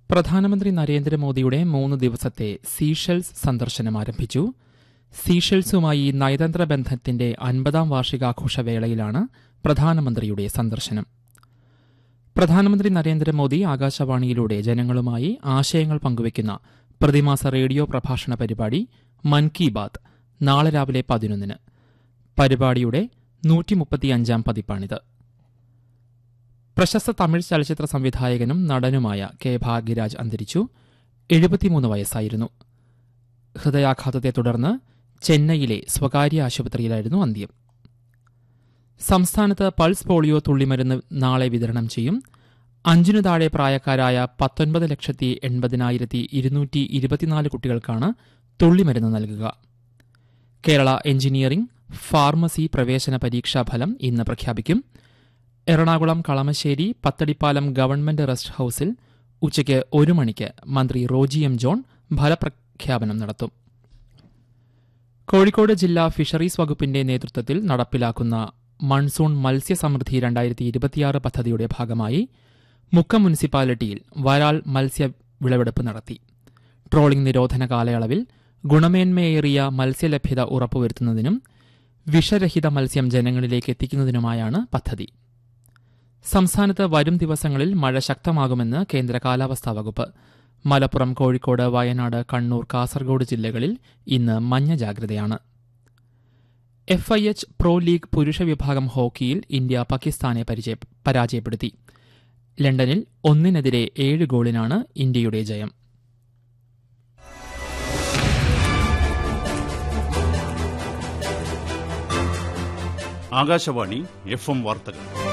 പ്രധാനമന്ത്രി നരേന്ദ്രമോദിയുടെ മൂന്ന് ദിവസത്തെ സീഷെൽസ് സന്ദർശനം ആരംഭിച്ചു സീഷെൽസുമായി നയതന്ത്ര ബന്ധത്തിന്റെ അൻപതാം വാർഷികാഘോഷ വേളയിലാണ് പ്രധാനമന്ത്രിയുടെ സന്ദർശനം പ്രധാനമന്ത്രി നരേന്ദ്രമോദി ആകാശവാണിയിലൂടെ ജനങ്ങളുമായി ആശയങ്ങൾ പങ്കുവയ്ക്കുന്ന പ്രതിമാസ റേഡിയോ പ്രഭാഷണ പരിപാടി മൻ കി ബാത് നാളെ രാവിലെ പതിനൊന്നിന് പരിപാടിയുടെ നൂറ്റിമുപ്പത്തിയഞ്ചാം പതിപ്പാണിത് പ്രശസ്ത തമിഴ് ചലച്ചിത്ര സംവിധായകനും നടനുമായ കെ ഭാഗ്യരാജ് അന്തരിച്ചു എഴുപത്തിമൂന്ന് വയസ്സായിരുന്നു ഹൃദയാഘാതത്തെ തുടർന്ന് ചെന്നൈയിലെ സ്വകാര്യ ആശുപത്രിയിലായിരുന്നു അന്ത്യം സംസ്ഥാനത്ത് പൾസ് പോളിയോ തുള്ളിമരുന്ന് നാളെ വിതരണം ചെയ്യും അഞ്ചിനു താഴെ പ്രായക്കാരായ പത്തൊൻപത് ലക്ഷത്തി എൺപതിനായിരത്തി ഇരുന്നൂറ്റി ഇരുപത്തിനാല് കുട്ടികൾക്കാണ് തുള്ളിമരുന്ന് നൽകുക കേരള എഞ്ചിനീയറിംഗ് ഫാർമസി പ്രവേശന പരീക്ഷാ ഫലം ഇന്ന് പ്രഖ്യാപിക്കും എറണാകുളം കളമശ്ശേരി പത്തടിപ്പാലം ഗവൺമെന്റ് റെസ്റ്റ് ഹൌസിൽ ഉച്ചയ്ക്ക് ഒരു മണിക്ക് മന്ത്രി റോജി എം ജോൺ ഫലപ്രഖ്യാപനം നടത്തും കോഴിക്കോട് ജില്ലാ ഫിഷറീസ് വകുപ്പിന്റെ നേതൃത്വത്തിൽ നടപ്പിലാക്കുന്ന മൺസൂൺ മത്സ്യസമൃദ്ധി രണ്ടായിരത്തി ഇരുപത്തിയാറ് പദ്ധതിയുടെ ഭാഗമായി മുക്കം മുനിസിപ്പാലിറ്റിയിൽ വരാൽ മത്സ്യ വിളവെടുപ്പ് നടത്തി ട്രോളിംഗ് നിരോധന കാലയളവിൽ ഗുണമേന്മയേറിയ മത്സ്യലഭ്യത ഉറപ്പുവരുത്തുന്നതിനും വിഷരഹിത മത്സ്യം ജനങ്ങളിലേക്ക് എത്തിക്കുന്നതിനുമായാണ് പദ്ധതി സംസ്ഥാനത്ത് വരും ദിവസങ്ങളിൽ മഴ ശക്തമാകുമെന്ന് കേന്ദ്ര കാലാവസ്ഥാ വകുപ്പ് മലപ്പുറം കോഴിക്കോട് വയനാട് കണ്ണൂർ കാസർഗോഡ് ജില്ലകളിൽ ഇന്ന് മഞ്ഞ ജാഗ്രതയാണ് F I H pro league പുരുഷ വിഭാഗം ഹോക്കിയിൽ ഇന്ത്യ പാകിസ്ഥാനെ പരിചയ- പരാജയപ്പെടുത്തി ലണ്ടനിൽ ഒന്നിനെതിരെ ഏഴ് ഗോളിനാണ് ഇന്ത്യയുടെ ജയം ആകാശവാണി എഫ് എം വാർത്തകൾ